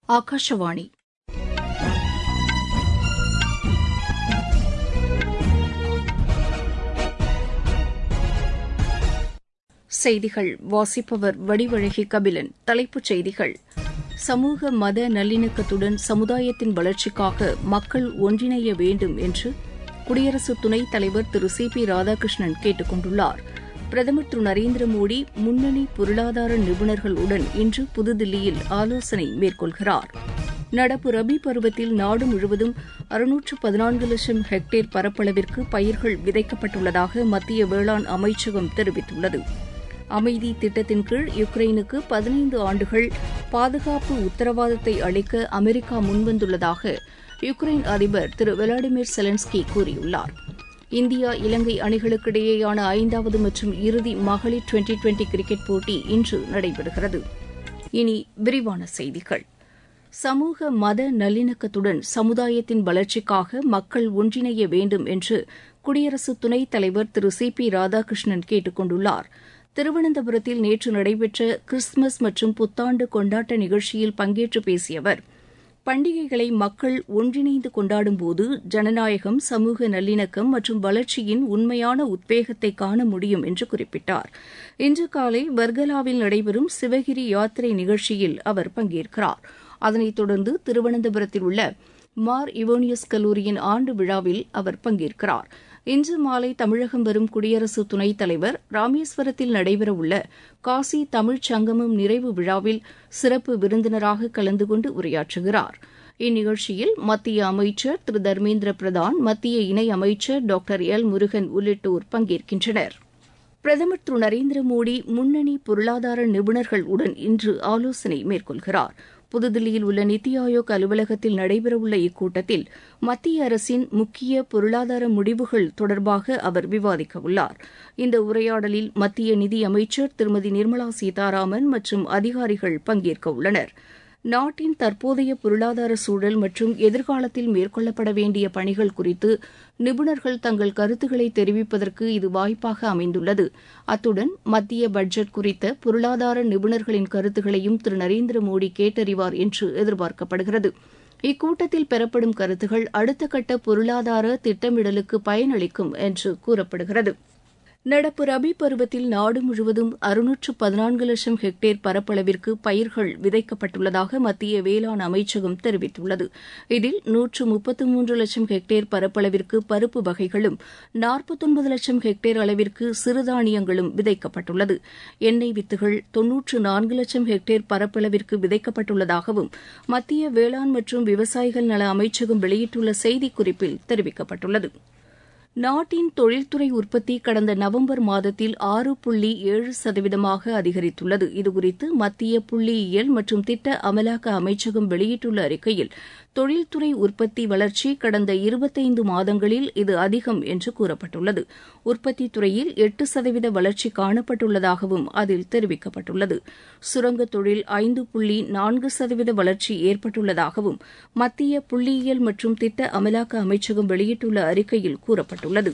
ஆகாஷவாணி செய்திகள் வாசிப்பவர் வடிவழகி கபிலன் தலைப்புச் செய்திகள் சமூக மத நல்லிணக்கத்துடன் சமுதாயத்தின் வளர்ச்சிக்காக மக்கள் ஒன்றிணைய வேண்டும் என்று குடியரசு துணைத் தலைவர் திரு சி பி ராதாகிருஷ்ணன் கேட்டுக் கொண்டுள்ளார் பிரதமர் திரு நரேந்திர மோடி முன்னணி பொருளாதார நிபுணர்களுடன் இன்று புதுதில்லியில் ஆலோசனை மேற்கொள்கிறார் நடப்பு ரபி பருவத்தில் நாடு முழுவதும் அறுநூற்று பதினான்கு லட்சம் ஹெக்டேர் பரப்பளவிற்கு பயிர்கள் விதைக்கப்பட்டுள்ளதாக மத்திய வேளாண் அமைச்சகம் தெரிவித்துள்ளது அமைதி திட்டத்தின் கீழ் யுக்ரைனுக்கு பதினைந்து ஆண்டுகள் பாதுகாப்பு உத்தரவாதத்தை அளிக்க அமெரிக்கா முன்வந்துள்ளதாக யுக்ரைன் அதிபர் திரு விளாடிமிர் செலன்ஸ்கி கூறியுள்ளார் இந்தியா இலங்கை அணிகளுக்கிடையேயான ஐந்தாவது மற்றும் இறுதி மகளிர் டுவெண்டி டுவெண்டி கிரிக்கெட் போட்டி இன்று நடைபெறுகிறது இனி விரிவான செய்திகள் சமூக மத நல்லிணக்கத்துடன் சமுதாயத்தின் வளர்ச்சிக்காக மக்கள் ஒன்றிணைய வேண்டும் என்று குடியரசு துணைத் தலைவர் திரு சி பி ராதாகிருஷ்ணன் கேட்டுக் கொண்டுள்ளார் திருவனந்தபுரத்தில் நேற்று நடைபெற்ற கிறிஸ்துமஸ் மற்றும் புத்தாண்டு கொண்டாட்ட நிகழ்ச்சியில் பங்கேற்று பேசிய அவர் பண்டிகைகளை மக்கள் ஒன்றிணைந்து கொண்டாடும்போது ஜனநாயகம் சமூக நல்லிணக்கம் மற்றும் வளர்ச்சியின் உண்மையான உத்வேகத்தை காண முடியும் என்று குறிப்பிட்டார் இன்று காலை வர்கலாவில் நடைபெறும் சிவகிரி யாத்திரை நிகழ்ச்சியில் அவர் பங்கேற்கிறார் அதனைத் தொடர்ந்து திருவனந்தபுரத்தில் உள்ள மார் இவோனியஸ் கல்லூரியின் ஆண்டு விழாவில் அவர் பங்கேற்கிறார் இன்று மாலை தமிழகம் வரும் குடியரசு துணைத் தலைவர் ராமேஸ்வரத்தில் நடைபெறவுள்ள காசி தமிழ்ச் சங்கமம் நிறைவு விழாவில் சிறப்பு விருந்தினராக கலந்து கொண்டு உரையாற்றுகிறார் இந்நிகழ்ச்சியில் மத்திய அமைச்சர் திரு தர்மேந்திர பிரதான் மத்திய இணை அமைச்சர் டாக்டர் எல் முருகன் உள்ளிட்டோர் பங்கேற்கின்றனர் பிரதமர் திரு நரேந்திர மோடி முன்னணி பொருளாதார நிபுணர்களுடன் இன்று ஆலோசனை மேற்கொள்கிறார் புதுதில்லியில் உள்ள நித்தி ஆயோக் அலுவலகத்தில் நடைபெறவுள்ள இக்கூட்டத்தில் மத்திய அரசின் முக்கிய பொருளாதார முடிவுகள் தொடர்பாக அவர் விவாதிக்க உள்ளார் இந்த உரையாடலில் மத்திய நிதி அமைச்சர் திருமதி நிர்மலா சீதாராமன் மற்றும் அதிகாரிகள் பங்கேற்க உள்ளனர் நாட்டின் தற்போதைய பொருளாதார சூழல் மற்றும் எதிர்காலத்தில் மேற்கொள்ளப்பட வேண்டிய பணிகள் குறித்து நிபுணர்கள் தங்கள் கருத்துக்களை தெரிவிப்பதற்கு இது வாய்ப்பாக அமைந்துள்ளது அத்துடன் மத்திய பட்ஜெட் குறித்த பொருளாதார நிபுணர்களின் கருத்துக்களையும் திரு நரேந்திர மோடி கேட்டறிவார் என்று எதிர்பார்க்கப்படுகிறது இக்கூட்டத்தில் பெறப்படும் கருத்துகள் அடுத்த கட்ட பொருளாதார திட்டமிடலுக்கு பயனளிக்கும் என்று கூறப்படுகிறது நடப்பு ரபி பருவத்தில் நாடு முழுவதும் அறுநூற்று பதினான்கு லட்சம் ஹெக்டேர் பரப்பளவிற்கு பயிர்கள் விதைக்கப்பட்டுள்ளதாக மத்திய வேளாண் அமைச்சகம் தெரிவித்துள்ளது இதில் நூற்று முப்பத்து மூன்று லட்சம் ஹெக்டேர் பரப்பளவிற்கு பருப்பு வகைகளும் நாற்பத்தொன்பது லட்சம் ஹெக்டேர் அளவிற்கு சிறுதானியங்களும் விதைக்கப்பட்டுள்ளது எண்ணெய் வித்துகள் தொன்னூற்று நான்கு லட்சம் ஹெக்டேர் பரப்பளவிற்கு விதைக்கப்பட்டுள்ளதாகவும் மத்திய வேளாண் மற்றும் விவசாயிகள் நல அமைச்சகம் வெளியிட்டுள்ள செய்திக்குறிப்பில் தெரிவிக்கப்பட்டுள்ளது நாட்டின் தொழில்துறை உற்பத்தி கடந்த நவம்பர் மாதத்தில் ஆறு புள்ளி ஏழு சதவீதமாக அதிகரித்துள்ளது இதுகுறித்து மத்திய புள்ளியியல் மற்றும் திட்ட அமலாக்க அமைச்சகம் வெளியிட்டுள்ள அறிக்கையில் தொழில்துறை உற்பத்தி வளர்ச்சி கடந்த இருபத்தைந்து மாதங்களில் இது அதிகம் என்று கூறப்பட்டுள்ளது உற்பத்தி துறையில் எட்டு சதவீத வளர்ச்சி காணப்பட்டுள்ளதாகவும் அதில் தெரிவிக்கப்பட்டுள்ளது சுரங்கத் தொழில் ஐந்து புள்ளி நான்கு சதவீத வளர்ச்சி ஏற்பட்டுள்ளதாகவும் மத்திய புள்ளியியல் மற்றும் திட்ட அமலாக்க அமைச்சகம் வெளியிட்டுள்ள அறிக்கையில் கூறப்பட்டுள்ளது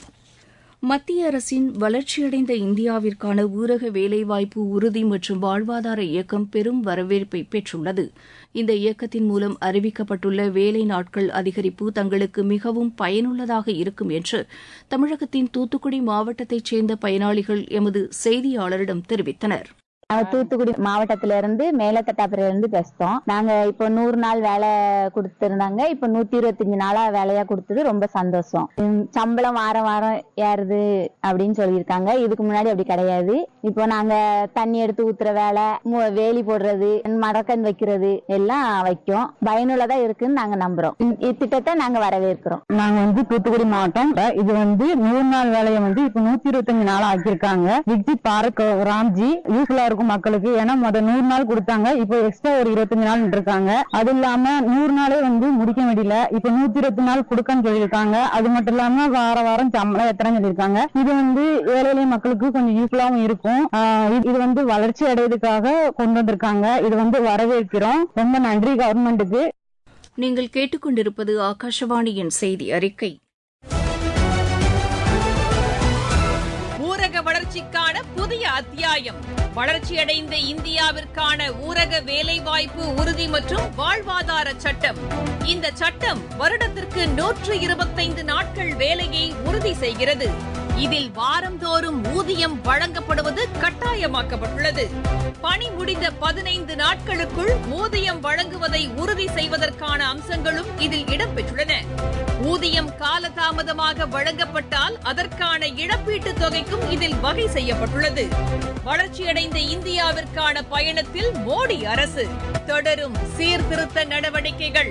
மத்திய அரசின் வளர்ச்சியடைந்த இந்தியாவிற்கான ஊரக வேலைவாய்ப்பு உறுதி மற்றும் வாழ்வாதார இயக்கம் பெரும் வரவேற்பை பெற்றுள்ளது இந்த இயக்கத்தின் மூலம் அறிவிக்கப்பட்டுள்ள வேலை நாட்கள் அதிகரிப்பு தங்களுக்கு மிகவும் பயனுள்ளதாக இருக்கும் என்று தமிழகத்தின் தூத்துக்குடி மாவட்டத்தைச் சேர்ந்த பயனாளிகள் எமது செய்தியாளரிடம் தெரிவித்தனர் தூத்துக்குடி மாவட்டத்துல இருந்து மேலத்தட்டாப்புல இருந்து பேசுறோம் நாங்க இப்போ நூறு நாள் வேலை கொடுத்திருந்தாங்க இப்போ நூத்தி இருபத்தஞ்சு நாளா வேலையா கொடுத்தது ரொம்ப சந்தோஷம் சம்பளம் வாரம் வாரம் ஏறுது அப்படின்னு சொல்லியிருக்காங்க இதுக்கு முன்னாடி அப்படி கிடையாது இப்போ நாங்க தண்ணி எடுத்து ஊத்துற வேலை வேலி போடுறது மடக்கன் வைக்கிறது எல்லாம் வைக்கும் பயனுள்ளதா இருக்குன்னு நாங்க நம்புறோம் இத்திட்டத்தை நாங்க வரவேற்கிறோம் நாங்க வந்து தூத்துக்குடி மாவட்டம் இது வந்து நூறு நாள் வேலையை வந்து இப்ப நூத்தி இருபத்தஞ்சு நாள் ஆக்கியிருக்காங்க விக்ஜி பாரக் ராம்ஜி யூஸ்ஃபுல்லா இருக்கும் மக்களுக்கு ஏன்னா முத நூறு நாள் கொடுத்தாங்க இப்போ எக்ஸ்ட்ரா ஒரு இருபத்தஞ்சு நாள் இருக்காங்க அது இல்லாம நூறு நாளே வந்து முடிக்க முடியல இப்ப நூத்தி இருபத்தி நாள் கொடுக்கன்னு சொல்லியிருக்காங்க அது மட்டும் இல்லாம வார வாரம் சம்பளம் எத்தனை சொல்லியிருக்காங்க இது வந்து ஏழை எளிய மக்களுக்கு கொஞ்சம் யூஸ்ஃபுல்லாவும் இருக்கும் இது வந்து வளர்ச்சி அடைவதற்காக கொண்டு வந்திருக்காங்க இது வந்து வரவேற்கிறோம் ரொம்ப நன்றி கவர்மெண்ட்டுக்கு நீங்கள் கேட்டுக்கொண்டிருப்பது ஆகாஷவாணியின் செய்தி அறிக்கை ஊரக வளர்ச்சிக்கான புதிய அத்தியாயம் வளர்ச்சியடைந்த இந்தியாவிற்கான ஊரக வேலைவாய்ப்பு உறுதி மற்றும் வாழ்வாதார சட்டம் இந்த சட்டம் வருடத்திற்கு நூற்று இருபத்தைந்து நாட்கள் வேலையை உறுதி செய்கிறது இதில் வாரந்தோறும் ஊதியம் வழங்கப்படுவது கட்டாயமாக்கப்பட்டுள்ளது பணி முடிந்த பதினைந்து நாட்களுக்குள் ஊதியம் வழங்குவதை உறுதி செய்வதற்கான அம்சங்களும் இதில் இடம்பெற்றுள்ளன ஊதியம் காலதாமதமாக வழங்கப்பட்டால் அதற்கான இழப்பீட்டுத் தொகைக்கும் இதில் வகை செய்யப்பட்டுள்ளது வளர்ச்சியடைந்த இந்தியாவிற்கான பயணத்தில் மோடி அரசு தொடரும் சீர்திருத்த நடவடிக்கைகள்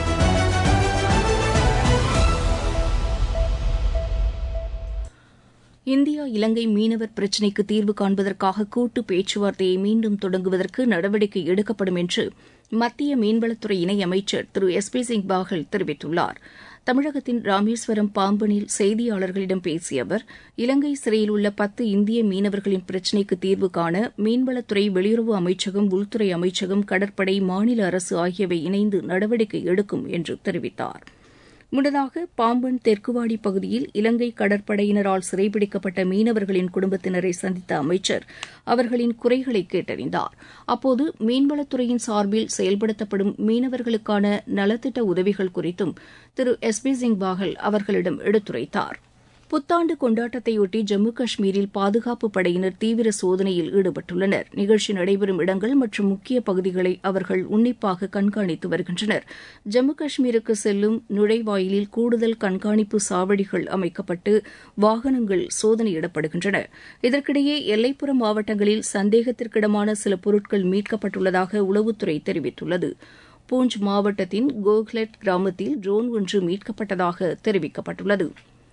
இந்தியா இலங்கை மீனவர் பிரச்சினைக்கு தீர்வு காண்பதற்காக கூட்டு பேச்சுவார்த்தையை மீண்டும் தொடங்குவதற்கு நடவடிக்கை எடுக்கப்படும் என்று மத்திய மீன்வளத்துறை இணையமைச்சர் திரு எஸ் பி சிங் பாகல் தெரிவித்துள்ளார் தமிழகத்தின் ராமேஸ்வரம் பாம்பனில் செய்தியாளர்களிடம் பேசிய அவர் இலங்கை சிறையில் உள்ள பத்து இந்திய மீனவர்களின் பிரச்சினைக்கு தீர்வு காண மீன்வளத்துறை வெளியுறவு அமைச்சகம் உள்துறை அமைச்சகம் கடற்படை மாநில அரசு ஆகியவை இணைந்து நடவடிக்கை எடுக்கும் என்று தெரிவித்தாா் முன்னதாக பாம்பன் தெற்குவாடி பகுதியில் இலங்கை கடற்படையினரால் சிறைபிடிக்கப்பட்ட மீனவர்களின் குடும்பத்தினரை சந்தித்த அமைச்சர் அவர்களின் குறைகளை கேட்டறிந்தார் அப்போது மீன்வளத்துறையின் சார்பில் செயல்படுத்தப்படும் மீனவர்களுக்கான நலத்திட்ட உதவிகள் குறித்தும் திரு எஸ் பி சிங் பாகல் அவர்களிடம் எடுத்துரைத்தார் புத்தாண்டு கொண்டாட்டத்தையொட்டி ஜம்மு காஷ்மீரில் பாதுகாப்பு படையினர் தீவிர சோதனையில் ஈடுபட்டுள்ளனர் நிகழ்ச்சி நடைபெறும் இடங்கள் மற்றும் முக்கிய பகுதிகளை அவர்கள் உன்னிப்பாக கண்காணித்து வருகின்றனர் ஜம்மு காஷ்மீருக்கு செல்லும் நுழைவாயிலில் கூடுதல் கண்காணிப்பு சாவடிகள் அமைக்கப்பட்டு வாகனங்கள் சோதனையிடப்படுகின்றன இதற்கிடையே எல்லைப்புற மாவட்டங்களில் சந்தேகத்திற்கிடமான சில பொருட்கள் மீட்கப்பட்டுள்ளதாக உளவுத்துறை தெரிவித்துள்ளது பூஞ்ச் மாவட்டத்தின் கோக்லெட் கிராமத்தில் ட்ரோன் ஒன்று மீட்கப்பட்டதாக தெரிவிக்கப்பட்டுள்ளது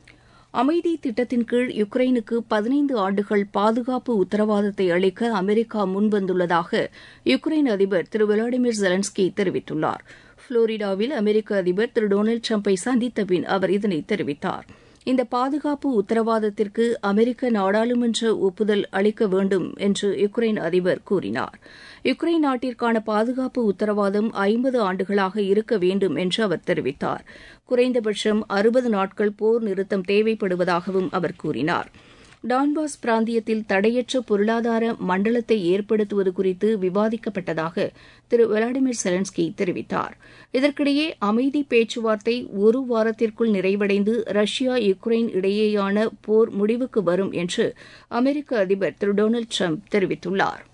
அமைதி திட்டத்தின் கீழ் யுக்ரைனுக்கு பதினைந்து ஆண்டுகள் பாதுகாப்பு உத்தரவாதத்தை அளிக்க அமெரிக்கா முன்வந்துள்ளதாக யுக்ரைன் அதிபர் திரு விளாடிமிர் ஜெலன்ஸ்கி தெரிவித்துள்ளார் புளோரிடாவில் அமெரிக்க அதிபர் திரு டொனால்டு டிரம்பை சந்தித்த பின் அவர் இதனை தெரிவித்தார் இந்த பாதுகாப்பு உத்தரவாதத்திற்கு அமெரிக்க நாடாளுமன்ற ஒப்புதல் அளிக்க வேண்டும் என்று யுக்ரைன் அதிபர் கூறினார் யுக்ரைன் நாட்டிற்கான பாதுகாப்பு உத்தரவாதம் ஐம்பது ஆண்டுகளாக இருக்க வேண்டும் என்று அவர் தெரிவித்தார் குறைந்தபட்சம் அறுபது நாட்கள் போர் நிறுத்தம் தேவைப்படுவதாகவும் அவர் கூறினார் டான்பாஸ் பிராந்தியத்தில் தடையற்ற பொருளாதார மண்டலத்தை ஏற்படுத்துவது குறித்து விவாதிக்கப்பட்டதாக திரு விளாடிமிர் செலன்ஸ்கி தெரிவித்தார் இதற்கிடையே அமைதி பேச்சுவார்த்தை ஒரு வாரத்திற்குள் நிறைவடைந்து ரஷ்யா யுக்ரைன் இடையேயான போர் முடிவுக்கு வரும் என்று அமெரிக்க அதிபர் திரு டொனால்டு ட்ரம்ப் தெரிவித்துள்ளார்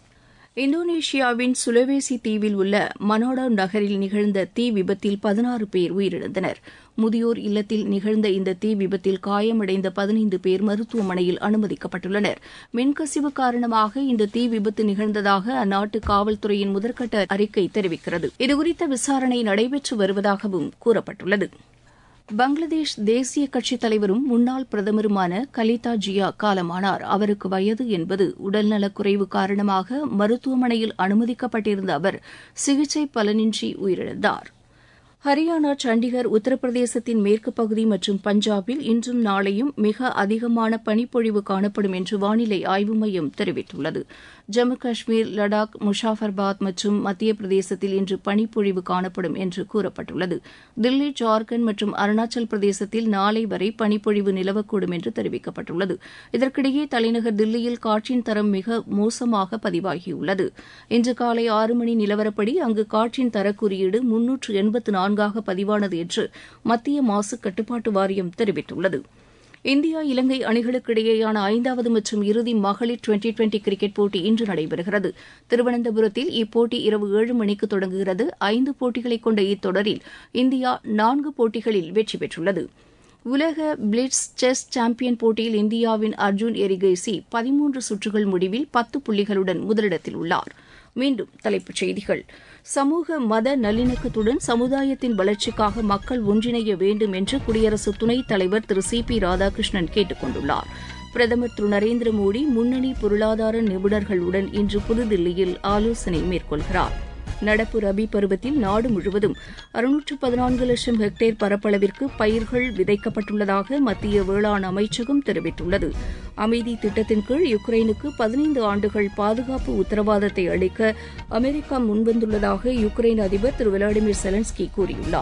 இந்தோனேஷியாவின் சுலவேசி தீவில் உள்ள மனோடா நகரில் நிகழ்ந்த தீ விபத்தில் பதினாறு பேர் உயிரிழந்தனர் முதியோர் இல்லத்தில் நிகழ்ந்த இந்த தீ விபத்தில் காயமடைந்த பதினைந்து பேர் மருத்துவமனையில் அனுமதிக்கப்பட்டுள்ளனர் மின்கசிவு காரணமாக இந்த தீ விபத்து நிகழ்ந்ததாக அந்நாட்டு காவல்துறையின் முதற்கட்ட அறிக்கை தெரிவிக்கிறது இதுகுறித்த விசாரணை நடைபெற்று வருவதாகவும் கூறப்பட்டுள்ளது பங்களாதேஷ் தேசிய கட்சித் தலைவரும் முன்னாள் பிரதமருமான கலிதா ஜியா காலமானார் அவருக்கு வயது என்பது உடல்நலக்குறைவு காரணமாக மருத்துவமனையில் அனுமதிக்கப்பட்டிருந்த அவர் சிகிச்சை பலனின்றி உயிரிழந்தார் ஹரியானா சண்டிகர் உத்தரப்பிரதேசத்தின் மேற்கு பகுதி மற்றும் பஞ்சாபில் இன்றும் நாளையும் மிக அதிகமான பனிப்பொழிவு காணப்படும் என்று வானிலை ஆய்வு மையம் தெரிவித்துள்ளது ஜம்மு காஷ்மீர் லடாக் முஷாஃபர்பாத் மற்றும் மத்திய பிரதேசத்தில் இன்று பனிப்பொழிவு காணப்படும் என்று கூறப்பட்டுள்ளது தில்லி ஜார்க்கண்ட் மற்றும் அருணாச்சல் பிரதேசத்தில் நாளை வரை பனிப்பொழிவு நிலவக்கூடும் என்று தெரிவிக்கப்பட்டுள்ளது இதற்கிடையே தலைநகர் தில்லியில் காற்றின் தரம் மிக மோசமாக பதிவாகியுள்ளது இன்று காலை ஆறு மணி நிலவரப்படி அங்கு காற்றின் தரக்குறியீடு முன்னூற்று எண்பத்து நான்காக பதிவானது என்று மத்திய மாசு கட்டுப்பாட்டு வாரியம் தெரிவித்துள்ளது இந்தியா இலங்கை அணிகளுக்கு இடையேயான ஐந்தாவது மற்றும் இறுதி மகளிர் டுவெண்டி டுவெண்டி கிரிக்கெட் போட்டி இன்று நடைபெறுகிறது திருவனந்தபுரத்தில் இப்போட்டி இரவு ஏழு மணிக்கு தொடங்குகிறது ஐந்து போட்டிகளை கொண்ட இத்தொடரில் இந்தியா நான்கு போட்டிகளில் வெற்றி பெற்றுள்ளது உலக பிளிட்ஸ் செஸ் சாம்பியன் போட்டியில் இந்தியாவின் அர்ஜுன் எரிகைசி பதிமூன்று சுற்றுகள் முடிவில் பத்து புள்ளிகளுடன் முதலிடத்தில் உள்ளார் மீண்டும் தலைப்புச் செய்திகள் சமூக மத நல்லிணக்கத்துடன் சமுதாயத்தின் வளர்ச்சிக்காக மக்கள் ஒன்றிணைய வேண்டும் என்று குடியரசு துணைத் தலைவர் திரு சி பி ராதாகிருஷ்ணன் கேட்டுக் கொண்டுள்ளார் பிரதமர் திரு நரேந்திர மோடி முன்னணி பொருளாதார நிபுணர்களுடன் இன்று புதுதில்லியில் ஆலோசனை மேற்கொள்கிறார் நடப்பு ரபி பருவத்தில் நாடு முழுவதும் அறுநூற்று பதினான்கு லட்சம் ஹெக்டேர் பரப்பளவிற்கு பயிர்கள் விதைக்கப்பட்டுள்ளதாக மத்திய வேளாண் அமைச்சகம் தெரிவித்துள்ளது அமைதி திட்டத்தின் கீழ் யுக்ரைனுக்கு பதினைந்து ஆண்டுகள் பாதுகாப்பு உத்தரவாதத்தை அளிக்க அமெரிக்கா முன்வந்துள்ளதாக யுக்ரைன் அதிபர் திரு விளாடிமிர் செலன்ஸ்கி கூறியுள்ளார்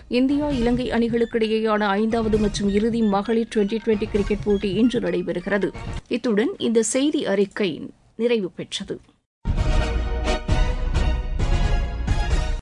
இந்தியா இலங்கை அணிகளுக்கிடையேயான ஐந்தாவது மற்றும் இறுதி மகளிர் டுவெண்டி டுவெண்டி கிரிக்கெட் போட்டி இன்று நடைபெறுகிறது இத்துடன் இந்த செய்தி அறிக்கை நிறைவு பெற்றது